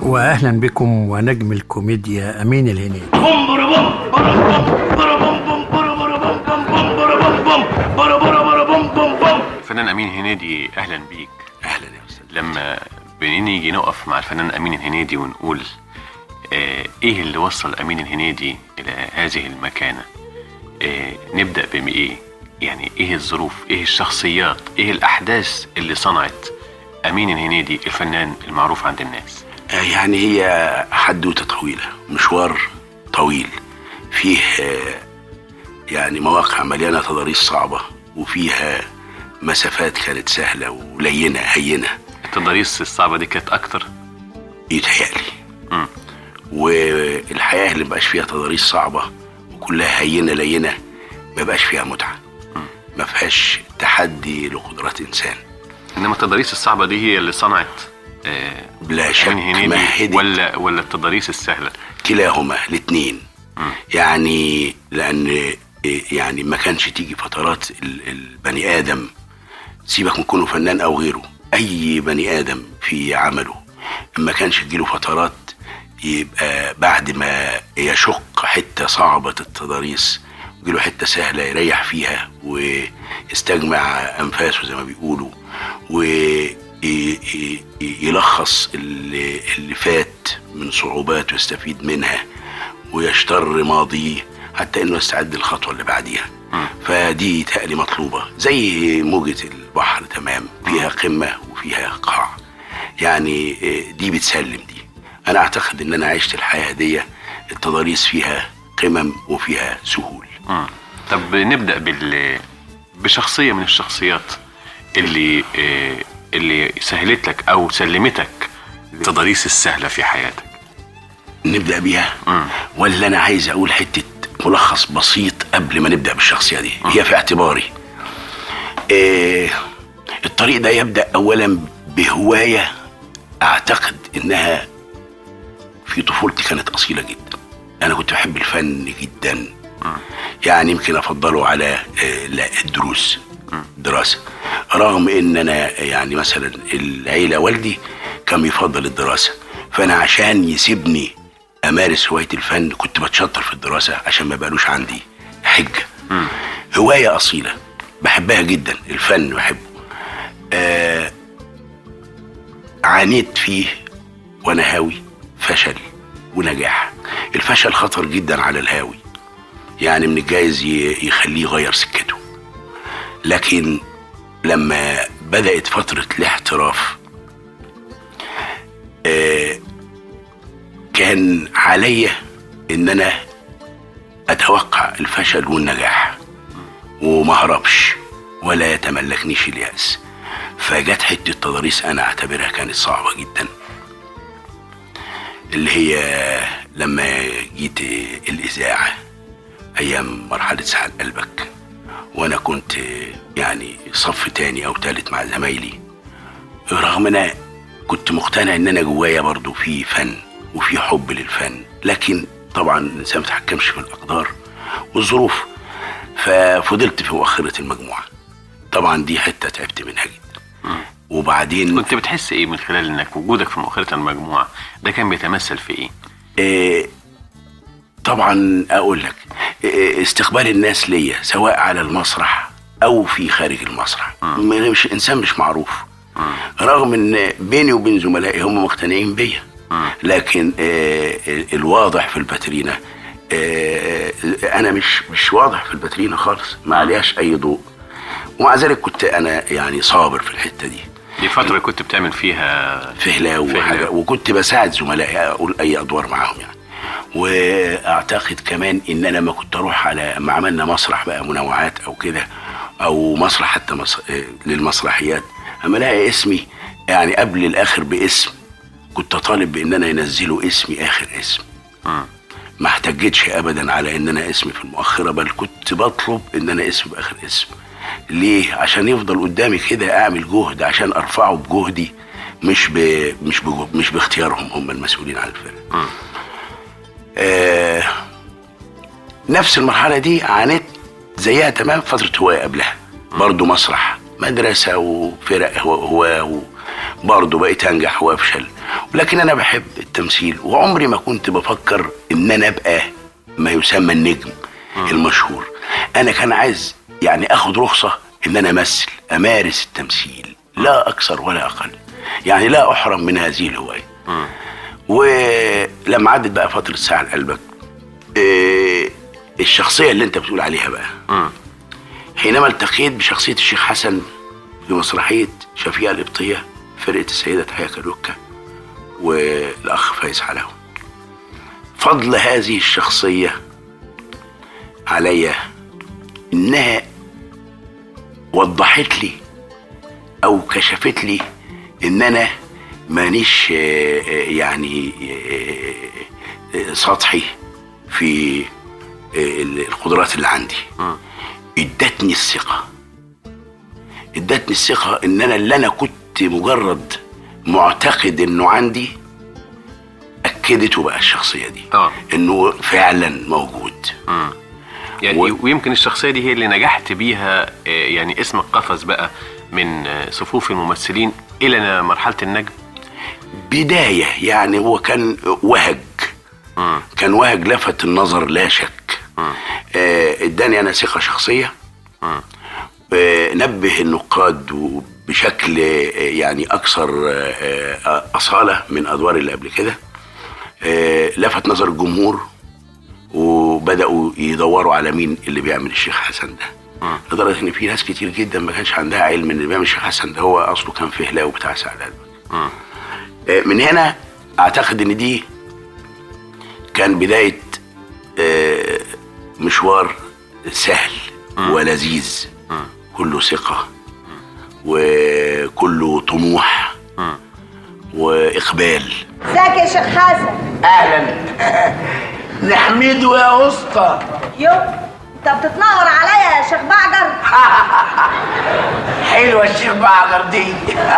واهلا بكم ونجم الكوميديا امين الهنيدي بوم برا بوم برا بوم برا بوم بوم برا برا بوم بوم بوم برا بوم بوم برا برا برا بوم بوم بوم الفنان امين هنيدي اهلا بيك اهلا يا استاذ لما بنيجي نقف مع الفنان امين الهنيدي ونقول آه ايه اللي وصل امين الهنيدي الى هذه المكانه آه نبدا بايه يعني ايه الظروف ايه الشخصيات ايه الاحداث اللي صنعت امين الهنيدي الفنان المعروف عند الناس آه، يعني هي حدوته طويله مشوار طويل فيه آه، يعني مواقع مليانه تضاريس صعبه وفيها مسافات كانت سهله ولينه هينه التضاريس الصعبه دي كانت اكتر يتهيألي مم. والحياه اللي مبقاش فيها تضاريس صعبه وكلها هينه لينه ما بقاش فيها متعه ما فيهاش تحدي لقدرات انسان انما التضاريس الصعبه دي هي اللي صنعت آه بلا شك امين هنيدي مهدت ولا ولا التضاريس السهله كلاهما الاثنين يعني لان يعني ما كانش تيجي فترات ال- البني ادم سيبك من كونه فنان او غيره اي بني ادم في عمله ما كانش تجيله فترات يبقى بعد ما يشق حته صعبه التضاريس يجيله حته سهله يريح فيها ويستجمع انفاسه زي ما بيقولوا ويلخص اللي, اللي فات من صعوبات ويستفيد منها ويشتر ماضيه حتى انه يستعد الخطوه اللي بعديها فدي تقلي مطلوبه زي موجه البحر تمام فيها قمه وفيها قاع يعني آه، دي بتسلم دي انا اعتقد ان انا عشت الحياه دي التضاريس فيها قمم وفيها سهول مم. طب نبدا بال بشخصيه من الشخصيات اللي آه، اللي سهلت لك او سلمتك التضاريس السهله في حياتك نبدا بيها مم. ولا انا عايز اقول حته ملخص بسيط قبل ما نبدا بالشخصيه دي هي في اعتباري إيه الطريق ده يبدا اولا بهوايه اعتقد انها في طفولتي كانت اصيله جدا انا كنت بحب الفن جدا يعني يمكن افضله على آه، لا الدروس الدراسه رغم ان انا يعني مثلا العيله والدي كان بيفضل الدراسه فانا عشان يسيبني امارس هوايه الفن كنت بتشطر في الدراسه عشان ما بقالوش عندي حجه هوايه اصيله بحبها جدا الفن بحبه آه عانيت فيه وانا هاوي فشل ونجاح الفشل خطر جدا على الهاوي يعني من الجايز ي- يخليه يغير سكته لكن لما بدأت فترة الاحتراف آه، كان عليا ان انا اتوقع الفشل والنجاح وما هربش ولا يتملكنيش اليأس فجت حتة تضاريس انا اعتبرها كانت صعبة جدا اللي هي لما جيت الاذاعة ايام مرحلة سعد قلبك وانا كنت يعني صف تاني او تالت مع زمايلي رغم انا كنت مقتنع ان انا جوايا برضو في فن وفي حب للفن لكن طبعا الانسان ما بيتحكمش في الاقدار والظروف ففضلت في مؤخرة المجموعة طبعا دي حتة تعبت منها جدا وبعدين كنت بتحس ايه من خلال انك وجودك في مؤخره المجموعه ده كان بيتمثل في ايه إيه طبعا اقول لك إيه استقبال الناس ليا سواء على المسرح او في خارج المسرح م- مش انسان مش معروف رغم ان بيني وبين زملائي هم مقتنعين بيا لكن آه، ال- الواضح في الباترينا آه، انا مش مش واضح في الباترينا خالص ما عليهاش اي ضوء ومع ذلك كنت انا يعني صابر في الحته دي دي فتره كنت بتعمل فيها فهلاوي فهلاوي. وحاجة وكنت بساعد زملائي اقول اي ادوار معاهم يعني واعتقد كمان ان انا لما كنت اروح على ما عملنا مسرح بقى منوعات او كده او مسرح حتى مس... آه، للمسرحيات اما الاقي اسمي يعني قبل الاخر باسم كنت طالب بان انا ينزلوا اسمي اخر اسم ما احتجتش ابدا على ان انا اسمي في المؤخره بل كنت بطلب ان انا اسمي باخر اسم ليه عشان يفضل قدامي كده اعمل جهد عشان ارفعه بجهدي مش ب... مش بجهد مش باختيارهم هم المسؤولين عن الفرق آه نفس المرحله دي عانيت زيها تمام فتره هوايه قبلها برضه مسرح مدرسه وفرق هو هو برضه بقيت انجح وافشل ولكن انا بحب التمثيل وعمري ما كنت بفكر ان انا ابقى ما يسمى النجم المشهور انا كان عايز يعني اخد رخصه ان انا امثل امارس التمثيل لا اكثر ولا اقل يعني لا احرم من هذه الهوايه ولما عدت بقى فتره ساعه لقلبك إيه الشخصيه اللي انت بتقول عليها بقى حينما التقيت بشخصيه الشيخ حسن في مسرحيه شفيقه القبطيه فرقه السيده تحيه كالوكا والاخ فايز حلاوه فضل هذه الشخصيه عليا انها وضحت لي او كشفت لي ان انا مانيش آه، آه، يعني آه، آه، سطحي في آه، القدرات اللي عندي ادتني الثقه ادتني الثقه ان انا اللي انا كنت مجرد معتقد انه عندي اكدته بقى الشخصيه دي اه انه فعلا موجود يعني و- ويمكن الشخصيه دي هي اللي نجحت بيها آه، يعني اسمك قفز بقى من آه، صفوف الممثلين الى مرحله النجم بدايه يعني هو كان وهج مم. كان وهج لفت النظر لا شك آه، اداني انا ثقه شخصيه مم. آه، نبه النقاد بشكل آه، يعني اكثر آه، آه، اصاله من ادوار اللي قبل كده آه، لفت نظر الجمهور وبداوا يدوروا على مين اللي بيعمل الشيخ حسن ده لدرجه ان في ناس كتير جدا ما كانش عندها علم ان اللي بيعمل الشيخ حسن ده هو اصله كان فهلاوي بتاع سعد قلبك مم. آه، من هنا اعتقد ان دي كان بدايه آه، مشوار سهل ولذيذ كله ثقه وكله طموح واقبال ازيك يا شيخ حسن اهلا نحمده يا اسطى يو انت بتتنور عليا يا شيخ بعجر حلوه الشيخ بعجر دي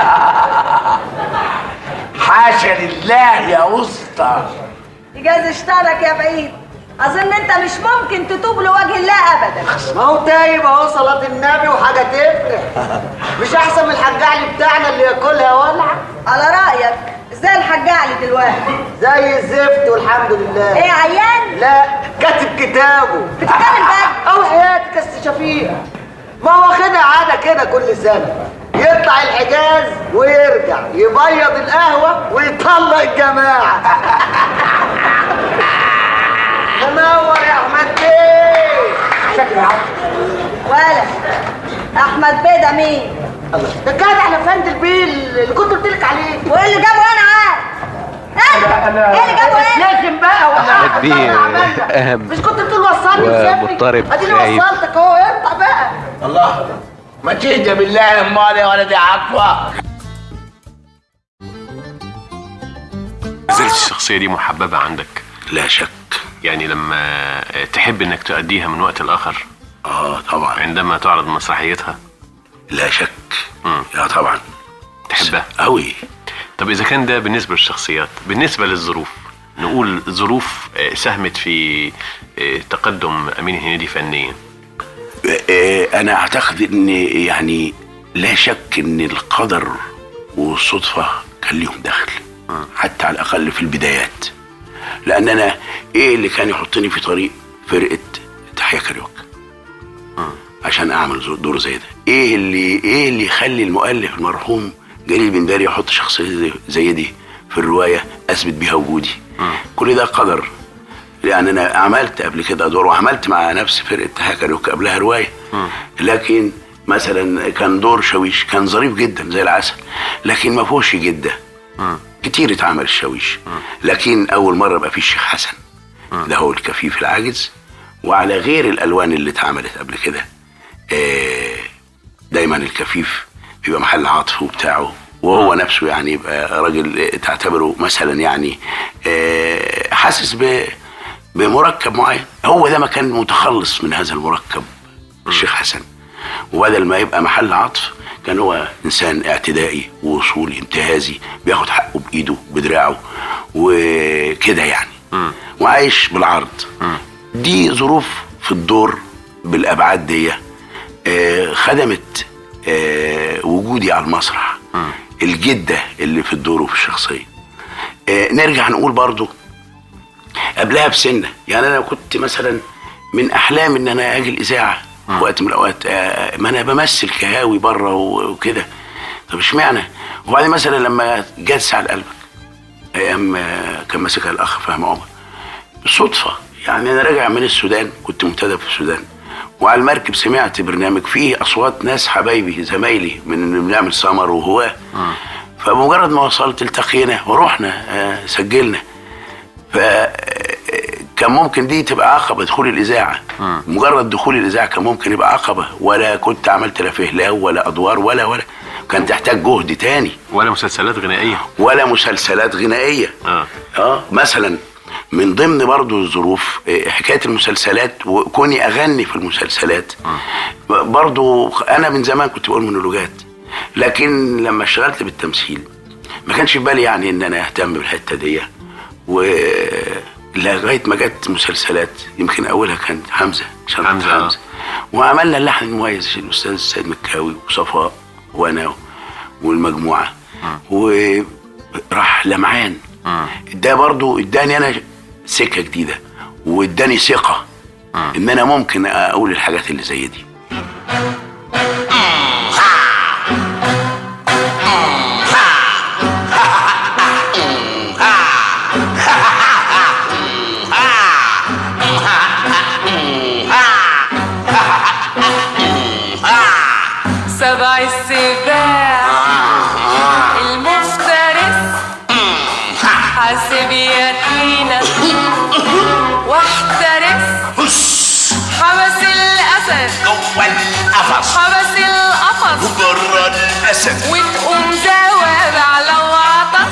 حاشا لله يا اسطى إجاز اشترك يا بعيد اظن انت مش ممكن تتوب لوجه الله ابدا ما هو تايب اهو صلاة النبي وحاجة تفرح مش أحسن من الحاج علي بتاعنا اللي ياكلها ولع على رايك ازاي الحاج علي دلوقتي زي الزفت والحمد لله ايه عيان لا كاتب كتابه بتتكلم بجد أو حياتك يا أست شفيقة ما هو واخدها عادة كده كل سنة يطلع الحجاز ويرجع يبيض القهوة ويطلق الجماعة منور يا أحمد بيه شكل ولا احمد بيه ده مين الله ده الجدع لفند البيل اللي كنت قلت لك عليه وايه اللي جابه هنا عاد ها ايه اللي جابه هنا لازم بقى أحمد بيه أهم مش كنت بتقول وصلني وسيبني ومضطرب اديني خايف. وصلتك اهو انت بقى الله ما تهدى بالله امال يا ولدي عطوه زالت الشخصيه دي محببه عندك لا شك يعني لما آه، تحب انك تؤديها من وقت لاخر اه طبعا عندما تعرض مسرحيتها لا شك مم. يا طبعا تحبها قوي طب اذا كان ده بالنسبه للشخصيات بالنسبه للظروف نقول ظروف آه، ساهمت في آه، تقدم امين هنيدي فنيا انا اعتقد ان يعني لا شك ان القدر والصدفه كان ليهم دخل حتى على الاقل في البدايات لان انا ايه اللي كان يحطني في طريق فرقه تحيا كاريوكا عشان اعمل زو- دور زي ده ايه اللي ايه اللي يخلي المؤلف المرحوم جليل بن داري يحط شخصيه زي- زي دي في الروايه اثبت بيها وجودي كل ده قدر لان انا عملت قبل كده ادوار وعملت مع نفس فرقه تحيا كاريوكا قبلها روايه لكن مثلا كان دور شويش كان ظريف جدا زي العسل لكن ما فيهوش جده كتير اتعمل الشاويش لكن اول مره بقى فيه الشيخ حسن ده هو الكفيف العاجز وعلى غير الالوان اللي اتعملت قبل كده آه، دايما الكفيف بيبقى محل عطف وبتاعه وهو نفسه يعني يبقى راجل تعتبره مثلا يعني آه، حاسس ب بمركب معين هو ده ما كان متخلص من هذا المركب الشيخ حسن وبدل ما يبقى محل عطف كان هو انسان اعتدائي ووصولي انتهازي بياخد حقه بايده بدراعه وكده يعني وعايش بالعرض دي ظروف في الدور بالابعاد دي آه، خدمت آه، وجودي على المسرح الجده اللي في الدور وفي الشخصيه آه، نرجع نقول برضو قبلها بسنه يعني انا كنت مثلا من احلامي ان انا اجي الاذاعه في وقت من الاوقات آه، ما انا بمثل كهاوي بره و- وكده طب اشمعنى وبعدين مثلا لما جت ساعه قلبك ايام آه، كان ماسكها الاخ فهمي عمر صدفه يعني انا راجع من السودان كنت منتدب في السودان وعلى المركب سمعت برنامج فيه اصوات ناس حبايبي زمايلي من اللي بنعمل سمر وهواه فبمجرد ما وصلت التقينا ورحنا آه، سجلنا فكان ممكن دي تبقى عقبه دخول الاذاعه مجرد دخول الاذاعه كان ممكن يبقى عقبه ولا كنت عملت لا فهلاو ولا ادوار ولا ولا كان تحتاج جهد تاني ولا مسلسلات غنائيه ولا مسلسلات غنائيه اه اه مثلا من ضمن برضو الظروف آه، حكايه المسلسلات وكوني اغني في المسلسلات برضو انا من زمان كنت بقول مونولوجات لكن لما اشتغلت بالتمثيل ما كانش في بالي يعني ان انا اهتم بالحته دي و لغايه ما جت مسلسلات يمكن اولها كان حمزه شنطة حمزة، آه. حمزه وعملنا اللحن المميز الاستاذ سيد مكاوي وصفاء وانا والمجموعه وراح لمعان ده برضو اداني انا سكه جديده واداني ثقه ان انا ممكن اقول الحاجات اللي زي دي سبع السباع المفترس حاسب يقينا واحترس حبس الاسد جوه القفص حبس القفص بره الاسد وتقوم زوابع لو عطس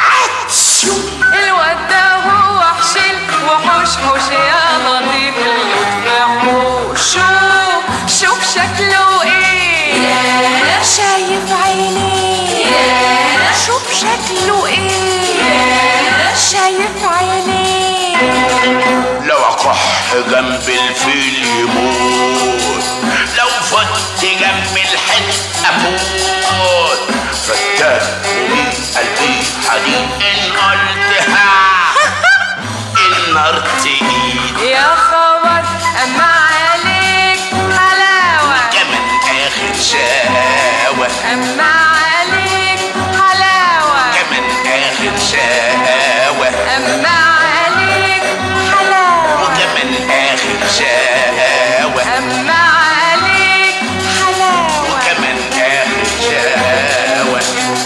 الواد ده هو حشل وحوش حوش يا لطيف اللطف شوف شوف شكله ايه شايف عينيه شوف شكله ايه شايف عينيه لو اكح جنب الفيل يموت لو فت جنب الحد اموت فتاك ومين قلبي حديد ان قلتها النار تقيل يا خبر اما عليك حلاوه كمان اخر شاوة اما عليك حلاوه كمان اخر شاوة اما عليك حلاوه وكمان اخر شاوة اما عليك حلاوه وكمان اخر شاوة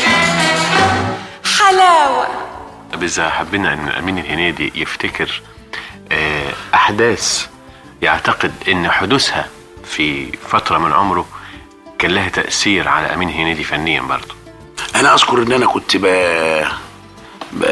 حلاوه طب اذا حبينا ان امين الهنيدي يفتكر آه، احداث يعتقد ان حدوثها في فتره من عمره كان لها تاثير على امين الهنيدي فنيا برضه انا اذكر ان انا كنت ب... ب...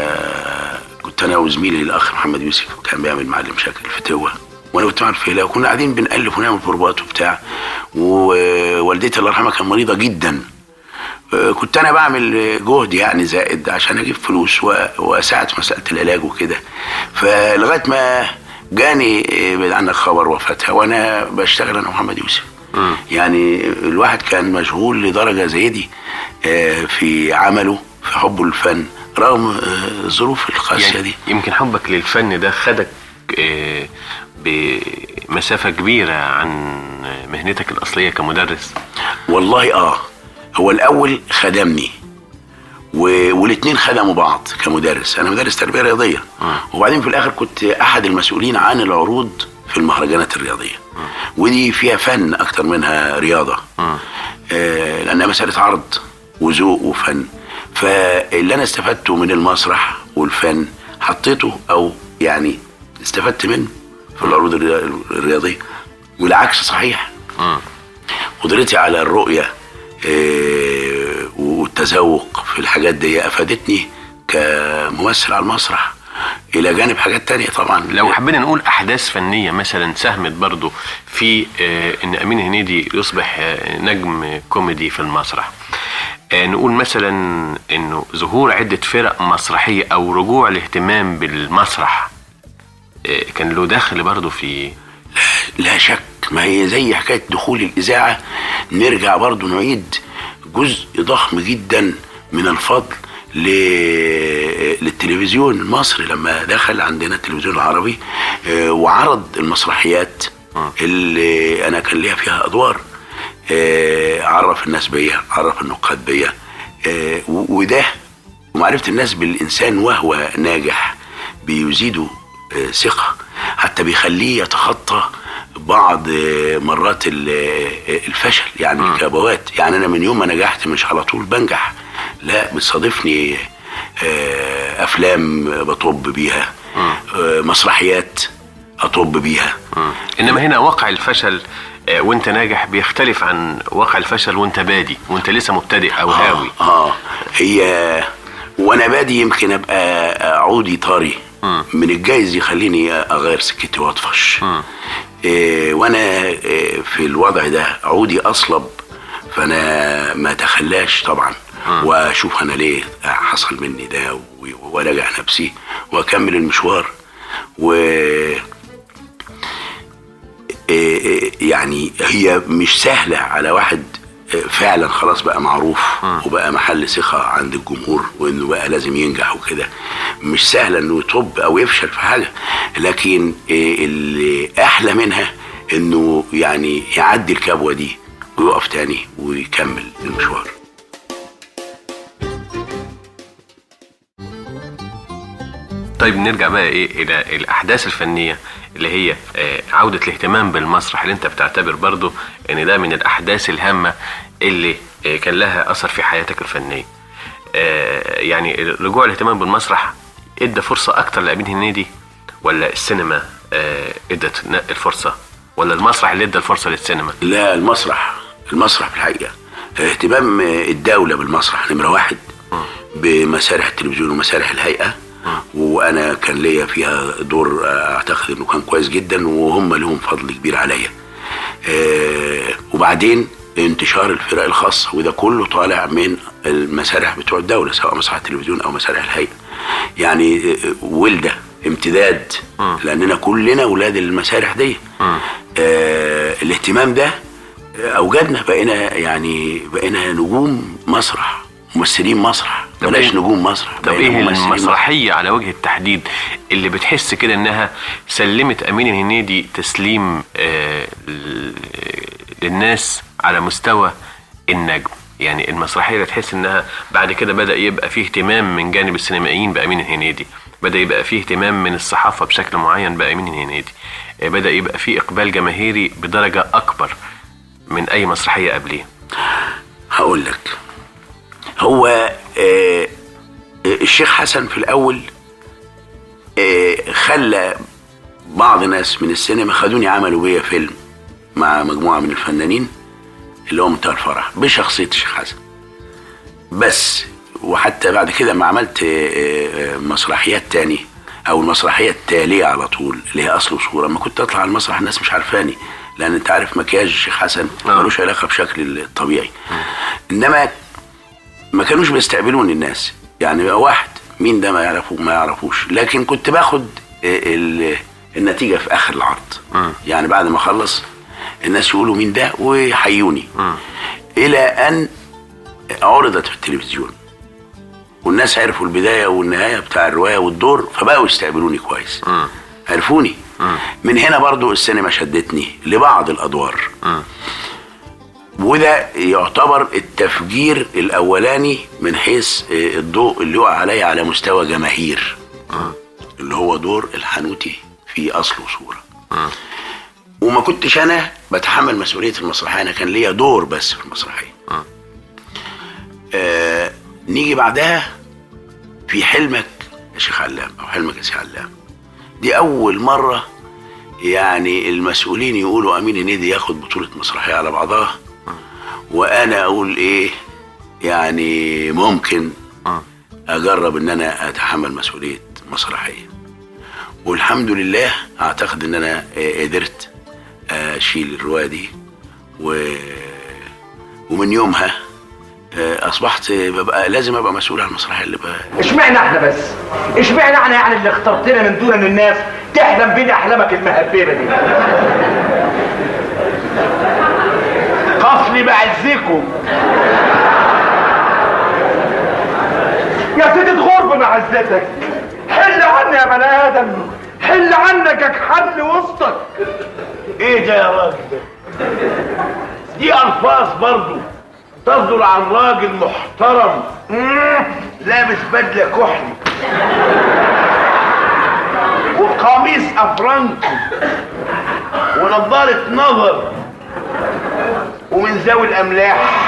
كنت انا وزميلي الاخ محمد يوسف كان بيعمل معلم شكل في توه وانا كنت بعمل فيلا وكنا قاعدين بنالف ونعمل بروبات وبتاع ووالدتي الله يرحمها كان مريضه جدا كنت انا بعمل جهد يعني زائد عشان اجيب فلوس و- واساعد في مساله العلاج وكده فلغايه ما جاني عنك خبر وفاتها وانا بشتغل انا ومحمد يوسف يعني الواحد كان مشغول لدرجه زي دي آه، في عمله في حبه للفن رغم آه، الظروف القاسيه يعني دي يمكن حبك للفن ده خدك آه، بمسافه كبيره عن مهنتك الاصليه كمدرس والله اه هو الاول خدمني و... والاتنين خدموا بعض كمدرس انا مدرس تربيه رياضيه وبعدين في الاخر كنت احد المسؤولين عن العروض في المهرجانات الرياضيه ودي فيها فن اكتر منها رياضه آه لانها مساله عرض وذوق وفن فاللي انا استفدته من المسرح والفن حطيته او يعني استفدت منه في العروض الريا- الرياضيه والعكس صحيح قدرتي على الرؤية آه، والتذوق في الحاجات دي أفادتني كممثل على المسرح إلى جانب حاجات تانية طبعا لو حبينا نقول احداث فنيه مثلا ساهمت برضه في آه، ان امين هنيدي يصبح آه، نجم كوميدي في المسرح آه، نقول مثلا انه ظهور عده فرق مسرحيه او رجوع الاهتمام بالمسرح آه، كان له دخل برضه في لا شك ما هي زي حكاية دخول الإذاعة نرجع برضو نعيد جزء ضخم جدا من الفضل ل- للتلفزيون المصري لما دخل عندنا التلفزيون العربي آه، وعرض المسرحيات اللي انا كان ليا فيها ادوار آه، عرف الناس بيا عرف النقاد بيا آه، و- وده ومعرفة الناس بالإنسان وهو ناجح بيزيده آه، ثقة حتى بيخليه يتخطى بعض آه، مرات ال- آه، الفشل يعني الكبوات يعني أنا من يوم ما نجحت مش على طول بنجح لا بتصادفني آه، أفلام بطب بيها آه، مسرحيات أطب بيها انما هنا واقع الفشل آه، وانت ناجح بيختلف عن واقع الفشل وانت بادي وانت لسه مبتدئ او هاوي اه هي وانا بادي يمكن ابقى عودي طري من الجايز يخليني اغير سكتي واطفش إيه وانا إيه في الوضع ده عودي اصلب فانا ما اتخلاش طبعا واشوف انا ليه حصل مني ده و- وراجع نفسي واكمل المشوار و إيه إيه يعني هي مش سهلة على واحد إيه فعلا خلاص بقى معروف وبقى محل ثقة عند الجمهور وانه بقى لازم ينجح وكده مش سهلة انه يطب او يفشل في حاجة لكن إيه اللي احلى منها انه يعني يعدي الكبوة دي ويقف تاني ويكمل المشوار طيب نرجع بقى ايه الى الاحداث الفنيه اللي هي آه، عوده الاهتمام بالمسرح اللي انت بتعتبر برضو ان ده من الاحداث الهامه اللي آه، كان لها اثر في حياتك الفنيه آه، يعني رجوع الاهتمام بالمسرح ادى فرصه اكتر لامين هنيدي ولا السينما آه، ادت ن- الفرصه ولا المسرح اللي ادى الفرصه للسينما لا المسرح المسرح في الحقيقة اهتمام الدولة بالمسرح نمرة واحد بمسارح التلفزيون ومسارح الهيئة وانا كان ليا فيها دور اعتقد انه كان كويس جدا وهم لهم فضل كبير عليا آه، وبعدين انتشار الفرق الخاصة وده كله طالع من المسارح بتوع الدولة سواء مسرح التلفزيون أو مسارح الهيئة يعني آه، ولدة امتداد لأننا كلنا ولاد المسارح دي آه الاهتمام ده آه، أوجدنا بقينا يعني بقينا نجوم مسرح ممثلين مسرح طب بلاش إيه- نجوم مسرح طب بقينا ايه ممثلين مسرح. المسرحيه على وجه التحديد اللي بتحس كده انها سلمت امين الهنيدي تسليم آه ل- للناس على مستوى النجم يعني المسرحيه اللي تحس انها بعد كده بدا يبقى فيه اهتمام من جانب السينمائيين بامين الهنيدي بدا يبقى فيه اهتمام من الصحافه بشكل معين بامين الهنيدي آه بدا يبقى فيه اقبال جماهيري بدرجه اكبر من اي مسرحيه قبليه هقول لك هو آه آه، الشيخ حسن في الاول آه خلى بعض ناس من السينما خدوني عملوا بيا فيلم مع مجموعه من الفنانين اللي هو منتهى الفرح بشخصيه الشيخ حسن بس وحتى بعد كده ما عملت آه، آه، مسرحيات تاني او المسرحيه التاليه على طول اللي هي اصل وصوره ما كنت اطلع على المسرح الناس مش عارفاني لان انت عارف مكياج الشيخ حسن آه. ملوش علاقه بشكل الطبيعي انما ما كانوش بيستقبلوني الناس يعني بقى واحد مين ده ما يعرفوه ما يعرفوش لكن كنت باخد ال- النتيجه في اخر العرض يعني بعد ما اخلص الناس يقولوا مين ده ويحيوني الى ان عرضت في التلفزيون والناس عرفوا البدايه والنهايه بتاع الروايه والدور فبقوا يستقبلوني كويس عرفوني من هنا برضو السينما شدتني لبعض الادوار وده يعتبر التفجير الاولاني من حيث آه، الضوء اللي يقع عليا على مستوى جماهير اللي هو دور الحنوتي في اصل وصوره وما كنتش انا بتحمل مسؤوليه المسرحيه انا كان ليا دور بس في المسرحيه آه نيجي بعدها في حلمك يا شيخ علام او حلمك يا شيخ علام دي اول مره يعني المسؤولين يقولوا امين هنيدي ياخد بطوله مسرحيه على بعضها وانا اقول ايه يعني ممكن اجرب ان انا اتحمل مسؤوليه مسرحيه والحمد لله اعتقد ان انا آه، قدرت اشيل الروايه دي و... ومن يومها آه، اصبحت ببقى لازم ابقى مسؤول عن المسرحيه اللي بقى اشمعنى احنا بس اشمعنى احنا يعني اللي اخترتنا من دون الناس تحلم بينا احلامك المهببه دي قصلي بعزكم يا سيدي غرب معزتك حل عني يا بني ادم حل عنك يا كحل وسطك ايه ده يا راجل ده؟ دي الفاظ برضو تصدر عن راجل محترم مم، لابس بدله كحلي وقميص افرنكي ونضاره نظر ومن ذوي الاملاح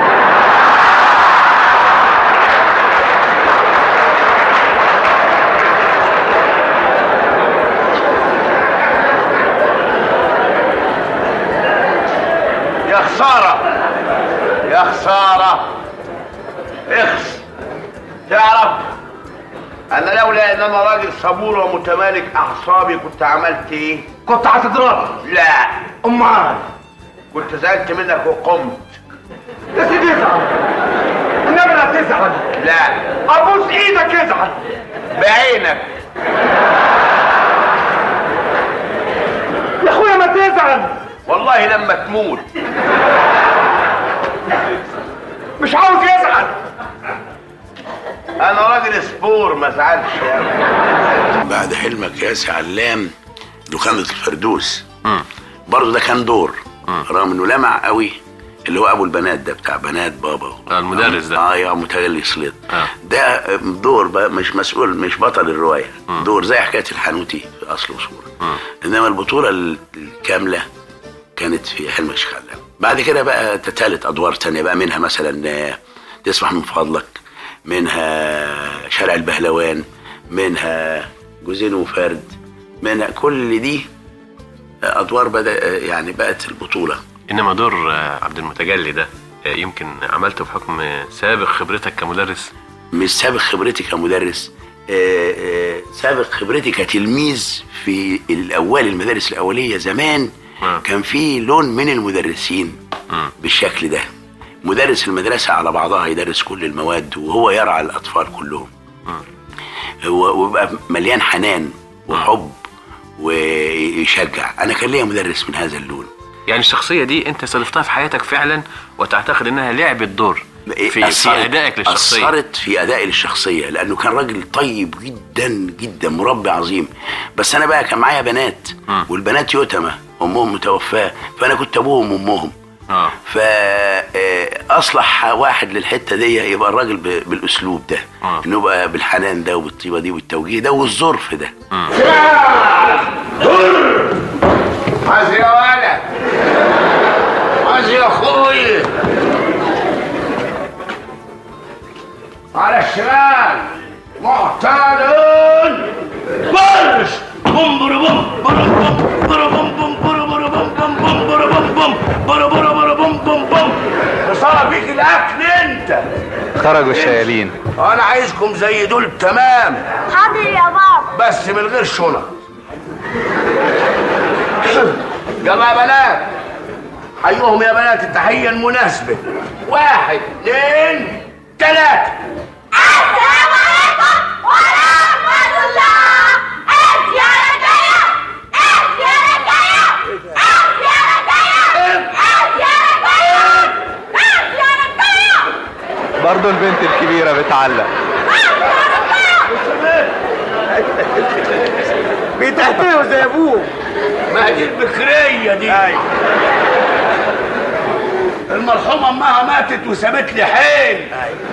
يا خسارة يا خسارة اخس تعرف انا لولا ان انا راجل صبور ومتمالك اعصابي كنت عملت ايه كنت هتضرب لا امال كنت زعلت منك وقمت يا سيدي ازعل انما لا تزعل لا ابوس ايدك ازعل بعينك يا اخويا ما تزعل والله لما تموت مش عاوز يزعل انا راجل سبور ما ازعلش يعني. بعد حلمك يا سي علام دخانة الفردوس برضه ده كان دور رغم انه لمع قوي اللي هو ابو البنات ده بتاع بنات بابا آه، المدرس ده. اه يا متولي سليط آه. ده دور بقى مش مسؤول مش بطل الروايه دور زي حكايه الحانوتي في اصل وصوره انما البطوله الكامله كانت في حلم الشيخ علام بعد كده بقى تتالت ادوار تانية بقى منها مثلا آه، تسمح من فضلك منها شارع البهلوان منها جوزين وفرد منها كل دي ادوار بدا يعني بقت البطوله انما دور آه، عبد المتجلي ده آه، يمكن عملته بحكم سابق خبرتك كمدرس مش سابق خبرتي كمدرس آه، آه، سابق خبرتي كتلميذ في الاول المدارس الاوليه زمان آه. كان في لون من المدرسين بالشكل ده مدرس المدرسه على بعضها يدرس كل المواد وهو يرعى الاطفال كلهم هو ويبقى مليان حنان وحب ويشجع انا كان ليا مدرس من هذا اللون يعني الشخصية دي انت صادفتها في حياتك فعلا وتعتقد انها لعبت دور في, في أثرت- ادائك للشخصية أثرت في أدائي للشخصية لأنه كان راجل طيب جدا جدا مربي عظيم بس أنا بقى كان معايا بنات والبنات يتمى أمهم متوفاة فأنا كنت أبوهم وأمهم اه فأصلح واحد للحتة دي يبقى الراجل ب- بالأسلوب ده آه. إنه يبقى بالحنان ده وبالطيبة دي والتوجيه ده والظرف ده عايز يا ولد عايز يا اخوي على الشمال معتدل برش بوم برا بوم برا بوم برا بوم بوم برا برا بوم بوم بوم برا بوم بوم برا برا برا بوم بوم بوم صار بيك الاكل انت خرجوا الشيالين انا عايزكم زي دول تمام حاضر يا بابا بس من غير شنط يلا يا بنات حيهم يا بنات التحية المناسبة واحد اثنين ثلاثة السلام عليكم ورحمة الله انت يا رجاية انت يا رجاية انت يا رجاية انت يا رجاية انت يا رجاية برضو البنت الكبيرة بتعلق بيتهتهوا زي ابوه ما دي البكرية دي المرحومة امها ماتت وسابت لي حيل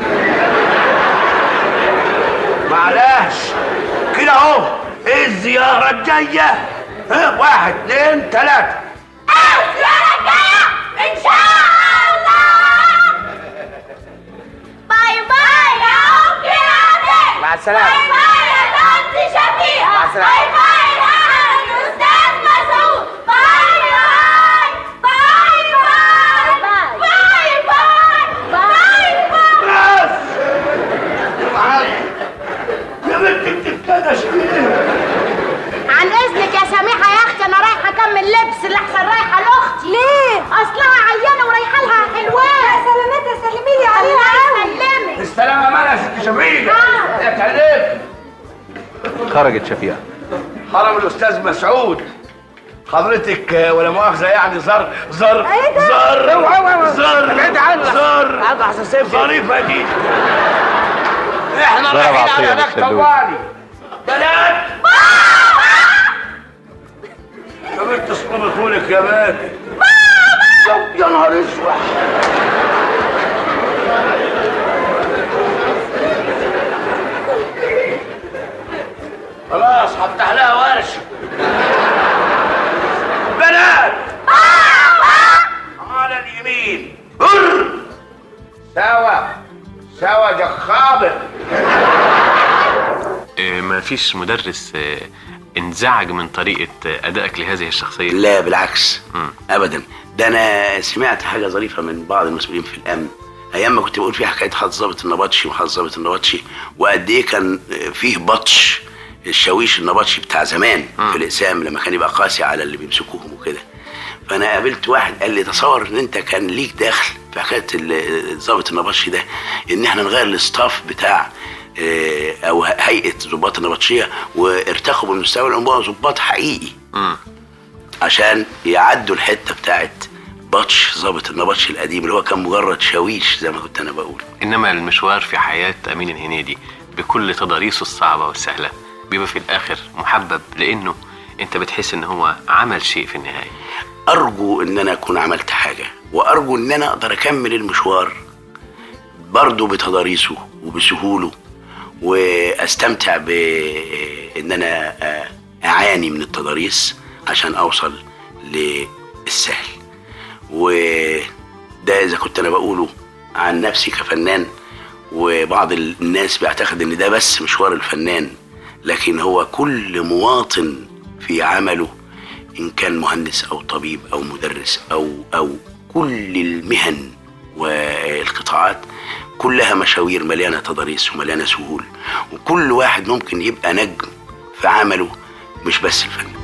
معلش كده اهو الزيارة الجاية ها واحد اثنين ثلاثة انت يا رجاية ان شاء الله باي باي يا ام كرامي مع السلامة. باي باي يا طنط شفيقة مع السلامة. باي باي يا الاستاذ مسعود باي باي باي باي باي باي باي باي بس يا بنت بتتكدش ليه؟ عن اذنك يا سميحه يا اختي انا رايحه اكمل لبس اللي احسن رايحه لاختي ليه اصلها عيانه ورايحه لها حلوان يا سلامتها سلمي لي عليها الله يسلمك السلامة مالها يا ست شفيقة آه. يا تعليق خرجت شفيقة حرم الاستاذ مسعود حضرتك آه، ولا مؤاخذه يعني زر زر زر زر ابعد عنك. زر ابعد حساسية. ظريفه دي احنا ضرب رايحين عطية على هناك بالسلوك. طوالي بنات يا بنت اصطبي طولك يا بنت يا- يا نهار اسود خلاص هفتح لها ورشه بنات على اليمين هر سوا سوا جخابر آه، ما فيش مدرس آه، انزعج من طريقة آه، أدائك لهذه الشخصية لا بالعكس ابدا ده انا سمعت حاجه ظريفه من بعض المسؤولين في الامن ايام ما كنت بقول فيها حكايه حد ظابط النبطشي وحد ظابط النبطشي وقد ايه كان فيه بطش الشاويش النبطشي بتاع زمان في الاقسام لما كان يبقى قاسي على اللي بيمسكوهم وكده فانا قابلت واحد قال لي تصور ان انت كان ليك دخل في حكايه ال- الظابط النبطشي ده ان احنا نغير الاستاف بتاع آه، او هيئه ضباط النبطشيه وارتقوا بالمستوى لان بقوا ضباط حقيقي عشان يعدوا الحته بتاعت بطش ظابط النبطشي القديم اللي هو كان مجرد شاويش زي ما كنت انا بقول إنما المشوار في حياة أمين الهنيدي بكل تضاريسه الصعبة والسهلة بيبقى في الآخر محبب لأنه أنت بتحس إن هو عمل شيء في النهاية ارجو ان انا اكون عملت حاجه وارجو ان انا اقدر اكمل المشوار برضه بتضاريسه وبسهوله واستمتع بان انا آه، اعاني من التضاريس عشان اوصل للسهل وده اذا كنت انا بقوله عن نفسي كفنان وبعض الناس بيعتقد ان ده بس مشوار الفنان لكن هو كل مواطن في عمله ان كان مهندس او طبيب او مدرس او او كل المهن والقطاعات كلها مشاوير مليانه تضاريس ومليانه سهول وكل واحد ممكن يبقى نجم في عمله مش بس الفن